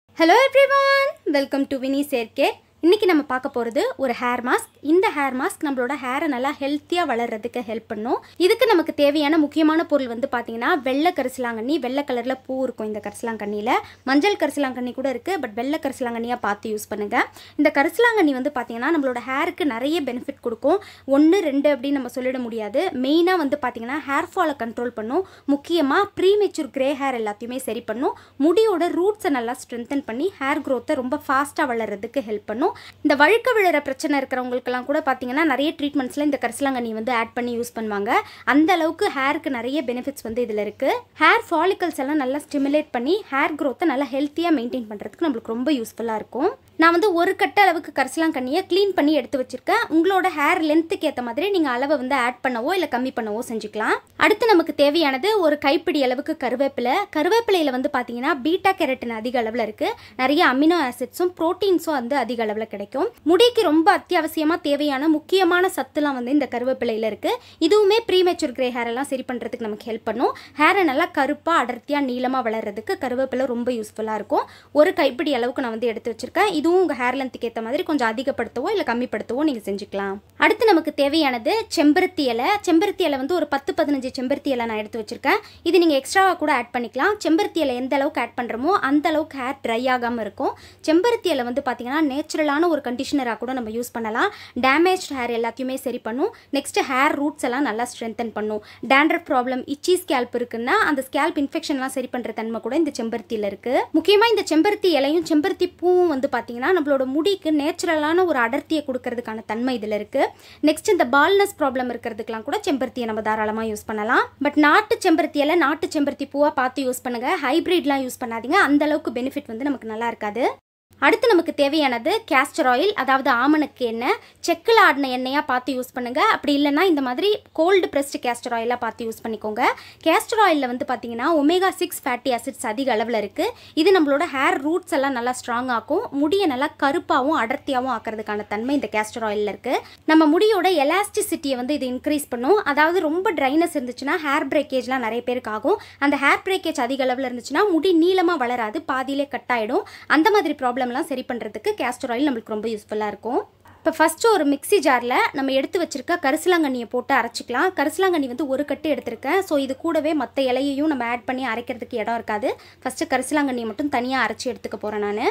hello everyone welcome to Vini சேர்க்கே இன்றைக்கி நம்ம பார்க்க போகிறது ஒரு ஹேர் மாஸ்க் இந்த ஹேர் மாஸ்க் நம்மளோட ஹேரை நல்லா ஹெல்த்தியாக வளர்கிறதுக்கு ஹெல்ப் பண்ணும் இதுக்கு நமக்கு தேவையான முக்கியமான பொருள் வந்து பார்த்தீங்கன்னா வெள்ளை கரிசலாங்கண்ணி வெள்ளை கலரில் பூ இருக்கும் இந்த கரிசலாங்கண்ணியில் மஞ்சள் கரிசலாங்கண்ணி கூட இருக்குது பட் வெள்ளை கரிசலாங்கண்ணியாக பார்த்து யூஸ் பண்ணுங்கள் இந்த கரிசலாங்கண்ணி வந்து பார்த்தீங்கன்னா நம்மளோட ஹேருக்கு நிறைய பெனிஃபிட் கொடுக்கும் ஒன்று ரெண்டு அப்படின்னு நம்ம சொல்லிட முடியாது மெயினாக வந்து பார்த்தீங்கன்னா ஹேர் ஃபாலை கண்ட்ரோல் பண்ணும் முக்கியமாக ப்ரீமெச்சூர் கிரே ஹேர் எல்லாத்தையுமே சரி பண்ணும் முடியோட ரூட்ஸை நல்லா ஸ்ட்ரென்தன் பண்ணி ஹேர் க்ரோத்தை ரொம்ப ஃபாஸ்ட்டாக வளர்கிறதுக்கு ஹெல்ப் பண்ணும் இந்த வழுக்க விழுற பிரச்சனை இருக்கிறவங்களுக்கெல்லாம் கூட பார்த்தீங்கன்னா நிறைய ட்ரீட்மெண்ட்ஸில் இந்த கரிசலாங்கண்ணி வந்து ஆட் பண்ணி யூஸ் பண்ணுவாங்க அந்த அளவுக்கு ஹேருக்கு நிறைய பெனிஃபிட்ஸ் வந்து இதில் இருக்குது ஹேர் ஃபாலிகல்ஸ் எல்லாம் நல்லா ஸ்டிமுலேட் பண்ணி ஹேர் க்ரோத்தை நல்லா ஹெல்த்தியாக மெயின்டைன் பண்ணுறதுக்கு நம்மளுக்கு ரொம்ப யூஸ்ஃபுல்லாக இருக்கும் நான் வந்து ஒரு கட்ட அளவுக்கு கரிசலாங்கண்ணியை க்ளீன் பண்ணி எடுத்து வச்சிருக்கேன் உங்களோட ஹேர் லென்த்துக்கு ஏற்ற மாதிரி நீங்கள் அளவை வந்து ஆட் பண்ணவோ இல்லை கம்மி பண்ணவோ செஞ்சுக்கலாம் அடுத்து நமக்கு தேவையானது ஒரு கைப்பிடி அளவுக்கு கருவேப்பிலை கருவேப்பிலையில் வந்து பார்த்தீங்கன்னா பீட்டா கேரட்டின் அதிக அளவில் இருக்குது நிறைய அமினோ ஆசிட்ஸும் ப்ரோட்டீன்ஸும் வந்து அதிக அளவில் கிடைக்கும் முடிக்கு ரொம்ப அத்தியாவசியமாக தேவையான முக்கியமான சத்துலாம் வந்து இந்த கருவேப்பிலையில் இருக்குது இதுவுமே ப்ரீமெச்சூர் கிரே ஹேர் எல்லாம் சரி பண்ணுறதுக்கு நமக்கு ஹெல்ப் பண்ணும் ஹேரை நல்லா கருப்பாக அடர்த்தியாக நீளமாக வளர்கிறதுக்கு கருவேப்பிலை ரொம்ப யூஸ்ஃபுல்லாக இருக்கும் ஒரு கைப்பிடி அளவுக்கு நான் வந்து எடுத்து வச்சிருக்கேன் இதுவும் உங்கள் ஹேர் லென்த்துக்கு ஏற்ற மாதிரி கொஞ்சம் அதிகப்படுத்தவோ இல்லை கம்மிப்படுத்தவோ நீங்கள் செஞ்சுக்கலாம் அடுத்து நமக்கு தேவையானது செம்பருத்தி இலை செம்பருத்தி இலை வந்து ஒரு பத்து பதினஞ்சு செம்பருத்தி இலை நான் எடுத்து வச்சிருக்கேன் இது நீங்கள் எக்ஸ்ட்ராவாக கூட ஆட் பண்ணிக்கலாம் செம்பருத்தி இலை எந்த அளவுக்கு ஆட் பண்ணுறோமோ அந்த அளவுக்கு ஹேர் ட்ரை ஆகாமல் இருக்கும் செம்பருத்தி இலை வந்து பார்த்தீங்கன்னா நேச்சுரலான ஒரு கண்டிஷனராக கூட நம்ம யூஸ் பண்ணலாம் டேமேஜ் ஹேர் எல்லாத்தையுமே சரி பண்ணும் நெக்ஸ்ட் ஹேர் ரூட்ஸ் எல்லாம் நல்லா ஸ்ட்ரென்தன் பண்ணும் டேண்ட்ரஃப் ப்ராப்ளம் இச்சி ஸ்கேல்ப் இருக்குன்னா அந்த ஸ்கேல்ப் இன்ஃபெக்ஷன்லாம் சரி பண்ணுற தன்மை கூட இந்த செம்பருத்தியில் இருக்குது முக்கியமாக இந்த செம்பருத்தி இலையும் செம்பருத்தி பூவும் வந்து பார்த்தீங்கன்னா நம்மளோட முடிக்கு நேச்சுரலான ஒரு அடர்த்தியை கொடுக்கறதுக்கான தன்மை இதில் இருக்குது நெக்ஸ்ட் இந்த பால்னஸ் ப்ராப்ளம் இருக்கிறதுக்கெலாம் கூட செம்பருத்தியை நம்ம தாராளமாக யூஸ் பண்ணலாம் பட் நாட்டு செம்பருத்தி இலை நாட்டு செம்பருத்தி பூவாக பார்த்து யூஸ் பண்ணுங்கள் ஹைப்ரிட்லாம் யூஸ் பண்ணாதீங்க அந்த அளவுக்கு பெனிஃபிட் வந்து நமக்கு நல்லா இருக்காது அடுத்து நமக்கு தேவையானது கேஸ்டர் ஆயில் அதாவது ஆமணக்கு எண்ணெய் செக்கில் ஆடின எண்ணெயாக பார்த்து யூஸ் பண்ணுங்கள் அப்படி இல்லைன்னா இந்த மாதிரி கோல்டு ப்ரெஸ்டு கேஸ்டர் ஆயிலாக பார்த்து யூஸ் பண்ணிக்கோங்க கேஸ்டர் ஆயிலில் வந்து பார்த்தீங்கன்னா ஒமேகா சிக்ஸ் ஃபேட்டி ஆசிட்ஸ் அதிக அளவில் இருக்குது இது நம்மளோட ஹேர் ரூட்ஸ் எல்லாம் நல்லா ஸ்ட்ராங் ஆக்கும் முடியை நல்லா கருப்பாகவும் அடர்த்தியாகவும் ஆக்கிறதுக்கான தன்மை இந்த கேஸ்டர் ஆயிலில் இருக்குது நம்ம முடியோட எலாஸ்டிசிட்டியை வந்து இது இன்க்ரீஸ் பண்ணும் அதாவது ரொம்ப ட்ரைனஸ் இருந்துச்சுன்னா ஹேர் பிரேக்கேஜ்லாம் நிறைய பேருக்கு ஆகும் அந்த ஹேர் பிரேக்கேஜ் அதிக அளவில் இருந்துச்சுன்னா முடி நீளமாக வளராது பாதியிலே கட் ஆகிடும் அந்த மாதிரி ப்ராப்ளம்லாம் சரி பண்ணுறதுக்கு கேஸ்டர் ஆயில் நம்மளுக்கு ரொம்ப யூஸ்ஃபுல்லாக இருக்கும் இப்போ ஃபஸ்ட்டு ஒரு மிக்ஸி ஜாரில் நம்ம எடுத்து வச்சிருக்க கரிசலாங்கண்ணியை போட்டு அரைச்சிக்கலாம் கரிசலாங்கண்ணி வந்து ஒரு கட்டு எடுத்திருக்கேன் ஸோ இது கூடவே மற்ற இலையையும் நம்ம ஆட் பண்ணி அரைக்கிறதுக்கு இடம் இருக்காது ஃபஸ்ட்டு கரிசலாங்கண்ணியை மட்டும் தனியாக அரைச்சி எடுத்துக்க போகிறேன் நான்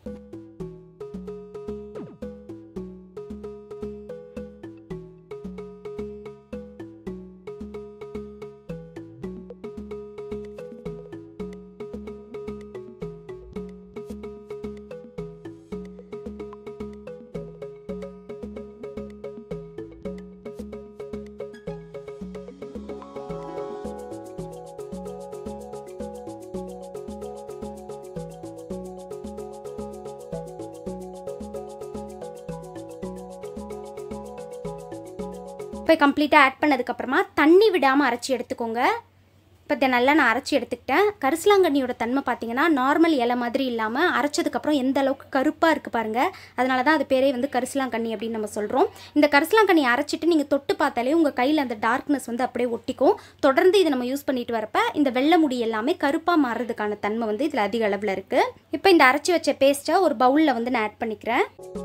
இப்போ கம்ப்ளீட்டாக ஆட் பண்ணதுக்கப்புறமா தண்ணி விடாமல் அரைச்சி எடுத்துக்கோங்க இப்போ இதை நல்லா நான் அரைச்சி எடுத்துக்கிட்டேன் கரிசலாங்கண்ணியோட தன்மை பார்த்தீங்கன்னா நார்மல் இலை மாதிரி இல்லாமல் அரைச்சதுக்கப்புறம் எந்த அளவுக்கு கருப்பாக இருக்குது பாருங்கள் அதனால தான் அது பேரே வந்து கரிசலாங்கண்ணி அப்படின்னு நம்ம சொல்கிறோம் இந்த கரிசலாங்கண்ணி அரைச்சிட்டு நீங்கள் தொட்டு பார்த்தாலே உங்கள் கையில் அந்த டார்க்னஸ் வந்து அப்படியே ஒட்டிக்கும் தொடர்ந்து இதை நம்ம யூஸ் பண்ணிட்டு வரப்ப இந்த வெள்ளை முடி எல்லாமே கருப்பாக மாறுறதுக்கான தன்மை வந்து இதில் அதிக அளவில் இருக்குது இப்போ இந்த அரைச்சி வச்ச பேஸ்ட்டை ஒரு பவுலில் வந்து நான் ஆட் பண்ணிக்கிறேன்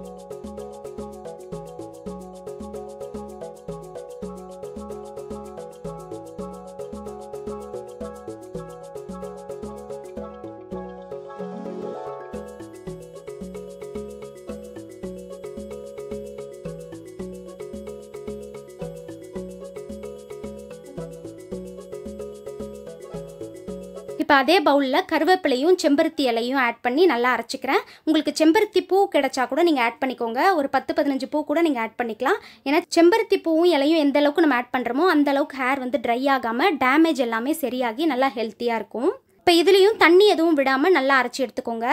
இப்போ அதே பவுலில் கருவேப்பிலையும் செம்பருத்தி இலையும் ஆட் பண்ணி நல்லா அரைச்சிக்கிறேன் உங்களுக்கு செம்பருத்தி பூ கிடைச்சா கூட நீங்கள் ஆட் பண்ணிக்கோங்க ஒரு பத்து பதினஞ்சு பூ கூட நீங்கள் ஆட் பண்ணிக்கலாம் ஏன்னா செம்பருத்தி பூவும் இலையும் எந்த அளவுக்கு நம்ம ஆட் பண்ணுறோமோ அந்த அளவுக்கு ஹேர் வந்து ட்ரை ஆகாமல் டேமேஜ் எல்லாமே சரியாகி நல்லா ஹெல்த்தியாக இருக்கும் இப்போ இதுலேயும் தண்ணி எதுவும் விடாமல் நல்லா அரைச்சி எடுத்துக்கோங்க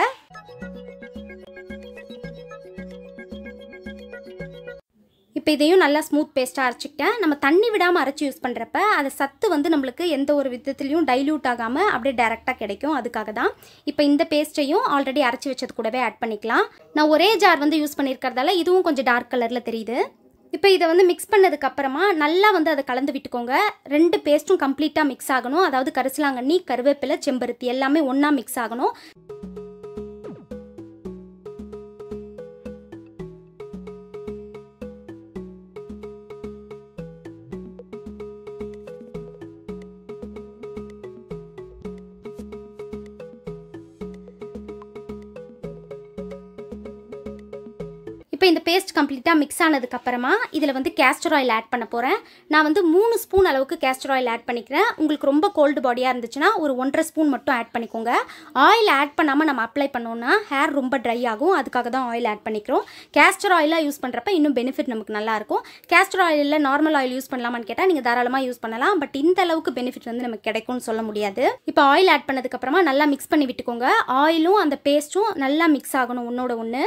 இப்போ இதையும் நல்லா ஸ்மூத் பேஸ்ட்டாக அரைச்சிக்கிட்டேன் நம்ம தண்ணி விடாமல் அரைச்சி யூஸ் பண்ணுறப்ப அது சத்து வந்து நம்மளுக்கு எந்த ஒரு விதத்துலையும் டைல்யூட் ஆகாமல் அப்படியே டேரெக்டாக கிடைக்கும் அதுக்காக தான் இப்போ இந்த பேஸ்ட்டையும் ஆல்ரெடி அரைச்சி வச்சது கூடவே ஆட் பண்ணிக்கலாம் நான் ஒரே ஜார் வந்து யூஸ் பண்ணியிருக்கிறதால இதுவும் கொஞ்சம் டார்க் கலரில் தெரியுது இப்போ இதை வந்து மிக்ஸ் பண்ணதுக்கு அப்புறமா நல்லா வந்து அதை கலந்து விட்டுக்கோங்க ரெண்டு பேஸ்ட்டும் கம்ப்ளீட்டாக மிக்ஸ் ஆகணும் அதாவது கரிசலாங்கண்ணி கருவேப்பிலை செம்பருத்தி எல்லாமே ஒன்றா மிக்ஸ் ஆகணும் இப்போ இந்த பேஸ்ட் கம்ப்ளீட்டாக மிக்ஸ் ஆனதுக்கு அப்புறமா இதில் வந்து கேஸ்டர் ஆயில் ஆட் பண்ண போகிறேன் நான் வந்து மூணு ஸ்பூன் அளவுக்கு கேஸ்டர் ஆயில் ஆட் பண்ணிக்கிறேன் உங்களுக்கு ரொம்ப கோல்டு பாடியாக இருந்துச்சுன்னா ஒரு ஒன்றரை ஸ்பூன் மட்டும் ஆட் பண்ணிக்கோங்க ஆயில் ஆட் பண்ணாமல் நம்ம அப்ளை பண்ணோம்னா ஹேர் ரொம்ப ட்ரை ஆகும் அதுக்காக தான் ஆயில் ஆட் பண்ணிக்கிறோம் கேஸ்டர் ஆயிலாக யூஸ் பண்ணுறப்ப இன்னும் பெனிஃபிட் நமக்கு நல்லாயிருக்கும் கேஸ்டர் ஆயிலில் நார்மல் ஆயில் யூஸ் பண்ணலாமான்னு கேட்டால் நீங்கள் தாராளமாக யூஸ் பண்ணலாம் பட் இந்த அளவுக்கு பெனிஃபிட் வந்து நமக்கு கிடைக்கும்னு சொல்ல முடியாது இப்போ ஆயில் ஆட் பண்ணதுக்கப்புறமா நல்லா மிக்ஸ் பண்ணி விட்டுக்கோங்க ஆயிலும் அந்த பேஸ்ட்டும் நல்லா மிக்ஸ் ஆகணும் ஒன்றோட ஒன்று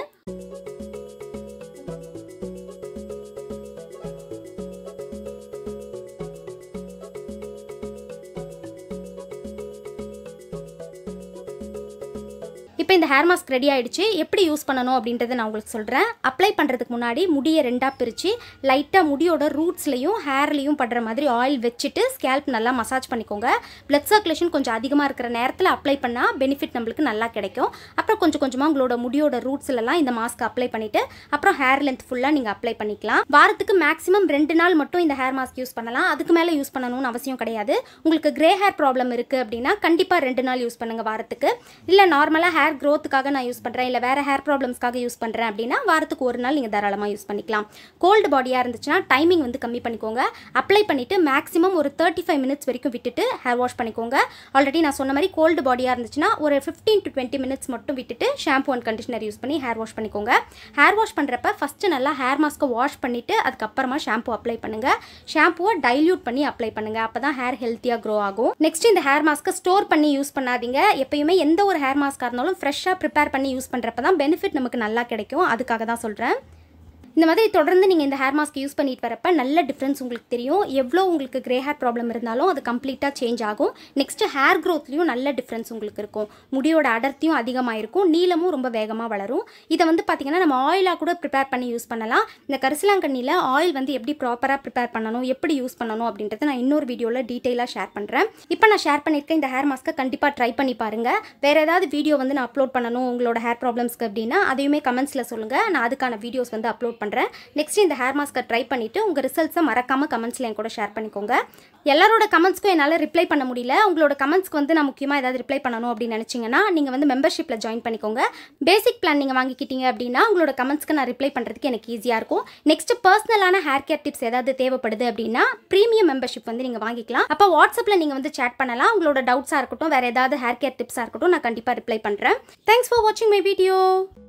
இப்போ இந்த ஹேர் மாஸ்க் ரெடி ஆயிடுச்சு எப்படி யூஸ் பண்ணணும் அப்படின்றத நான் உங்களுக்கு சொல்கிறேன் அப்ளை பண்ணுறதுக்கு முன்னாடி முடியை ரெண்டாக பிரித்து லைட்டாக முடியோட ரூட்ஸ்லையும் ஹேர்லையும் படுற மாதிரி ஆயில் வச்சுட்டு ஸ்கேல்ப் நல்லா மசாஜ் பண்ணிக்கோங்க பிளட் சர்க்குலேஷன் கொஞ்சம் அதிகமாக இருக்கிற நேரத்தில் அப்ளை பண்ணால் பெனிஃபிட் நம்மளுக்கு நல்லா கிடைக்கும் அப்புறம் கொஞ்சம் கொஞ்சமாக உங்களோட முடியோட ரூட்ஸ்லலாம் இந்த மாஸ்க் அப்ளை பண்ணிவிட்டு அப்புறம் ஹேர் லென்த் ஃபுல்லாக நீங்கள் அப்ளை பண்ணிக்கலாம் வாரத்துக்கு மேக்ஸிமம் ரெண்டு நாள் மட்டும் இந்த ஹேர் மாஸ்க் யூஸ் பண்ணலாம் அதுக்கு மேலே யூஸ் பண்ணணும்னு அவசியம் கிடையாது உங்களுக்கு கிரே ஹேர் ப்ராப்ளம் இருக்குது அப்படின்னா கண்டிப்பாக ரெண்டு நாள் யூஸ் பண்ணுங்கள் வாரத்துக்கு இல்லை நார்மலாக ஹேர் க்ரோத்துக்காக நான் யூஸ் பண்ணுறேன் இல்லை வேறு ஹேர் ப்ராப்ளம்ஸ்க்காக யூஸ் பண்ணுறேன் அப்படின்னா வாரத்துக்கு ஒரு நாள் நீங்கள் தாராளமாக யூஸ் பண்ணிக்கலாம் கோல்டு பாடியாக இருந்துச்சுன்னா டைமிங் வந்து கம்மி பண்ணிக்கோங்க அப்ளை பண்ணிவிட்டு மேக்ஸிமம் ஒரு தேர்ட்டி ஃபைவ் மினிட்ஸ் வரைக்கும் விட்டுட்டு ஹேர் வாஷ் பண்ணிக்கோங்க ஆல்ரெடி நான் சொன்ன மாதிரி கோல்டு பாடியாக இருந்துச்சுன்னா ஒரு ஃபிஃப்டீன் டு டுவெண்ட்டி மினிட்ஸ் மட்டும் விட்டுட்டு ஷாம்பு அண்ட் கண்டிஷனர் யூஸ் பண்ணி ஹேர் வாஷ் பண்ணிக்கோங்க ஹேர் வாஷ் பண்ணுறப்ப ஃபஸ்ட்டு நல்லா ஹேர் மாஸ்க்கை வாஷ் பண்ணிவிட்டு அதுக்கப்புறமா ஷாம்பு அப்ளை பண்ணுங்கள் ஷாம்புவை டைல்யூட் பண்ணி அப்ளை பண்ணுங்கள் அப்போ தான் ஹேர் ஹெல்த்தியாக க்ரோ ஆகும் நெக்ஸ்ட் இந்த ஹேர் மாஸ்க்கை ஸ்டோர் பண்ணி யூஸ் பண்ணாதீங்க எப்பயுமே எந்த ஒரு ஹேர் மாஸ்க்காக இருந்தாலும் ஃப்ரெஷ்ஷாக ப்ரிப்பேர் பண்ணி யூஸ் பண்ணுறப்ப தான் பெனிஃபிட் நமக்கு நல்லா கிடைக்கும் அதுக்காக தான் சொல்கிறேன் இந்த மாதிரி தொடர்ந்து நீங்கள் இந்த ஹேர் மாஸ்க் யூஸ் பண்ணிட்டு வரப்ப நல்ல டிஃப்ரென்ஸ் உங்களுக்கு தெரியும் எவ்வளோ உங்களுக்கு கிரே ஹேர் ப்ராப்ளம் இருந்தாலும் அது கம்ப்ளீட்டாக சேஞ்ச் ஆகும் நெக்ஸ்ட்டு ஹேர் க்ரோத்லேயும் நல்ல டிஃப்ரென்ஸ் உங்களுக்கு இருக்கும் முடியோட அடர்த்தியும் அதிகமாக இருக்கும் நீளமும் ரொம்ப வேகமாக வளரும் இதை வந்து பார்த்திங்கன்னா நம்ம ஆயிலாக கூட ப்ரிப்பேர் பண்ணி யூஸ் பண்ணலாம் இந்த கரிசலாங்கண்ணியில் ஆயில் வந்து எப்படி ப்ராப்பராக ப்ரிப்பேர் பண்ணணும் எப்படி யூஸ் பண்ணணும் அப்படின்றத நான் இன்னொரு வீடியோவில் டீட்டெயிலாக ஷேர் பண்ணுறேன் இப்போ நான் ஷேர் பண்ணியிருக்கேன் இந்த ஹேர் மாஸ்க்கை கண்டிப்பாக ட்ரை பண்ணி பாருங்கள் வேறு ஏதாவது வீடியோ வந்து நான் அப்லோட் பண்ணணும் உங்களோட ஹேர் ப்ராப்ளம்ஸ்க்கு அப்படின்னா அதையுமே கமெண்ட்ஸில் சொல்லுங்கள் நான் அதுக்கான வீடியோஸ் வந்து அப்லோட் பண்ணுறேன் நெக்ஸ்ட் இந்த ஹேர் மாஸ்க்கை ட்ரை பண்ணிவிட்டு உங்கள் ரிசல்ட்ஸை மறக்காமல் கமெண்ட்ஸில் என் கூட ஷேர் பண்ணிக்கோங்க எல்லாரோட கமெண்ட்ஸ்க்கும் என்னால் ரிப்ளை பண்ண முடியல உங்களோட கமெண்ட்ஸ்க்கு வந்து நான் முக்கியமாக ஏதாவது ரிப்ளை பண்ணணும் அப்படின்னு நினச்சிங்கன்னா நீங்கள் வந்து மெம்பர்ஷிப்பில் ஜாயின் பண்ணிக்கோங்க பேசிக் பிளான் நீங்கள் வாங்கிக்கிட்டீங்க அப்படின்னா உங்களோட கமெண்ட்ஸ்க்கு நான் ரிப்ளை பண்ணுறதுக்கு எனக்கு ஈஸியாக இருக்கும் நெக்ஸ்ட் பர்சனலான ஹேர் கேர் டிப்ஸ் ஏதாவது தேவைப்படுது அப்படின்னா ப்ரீமியம் மெம்பர்ஷிப் வந்து நீங்கள் வாங்கிக்கலாம் அப்போ வாட்ஸ்அப்பில் நீங்கள் வந்து சேட் பண்ணலாம் உங்களோட டவுட்ஸாக இருக்கட்டும் வேறு ஏதாவது ஹேர் கேர் டிப்ஸாக இருக்கட்டும் நான் கண்டிப்பாக ரிப்ளை பண்ணுறேன் தேங்க்ஸ் ஃபார் வாட்சிங் மை வீடியோ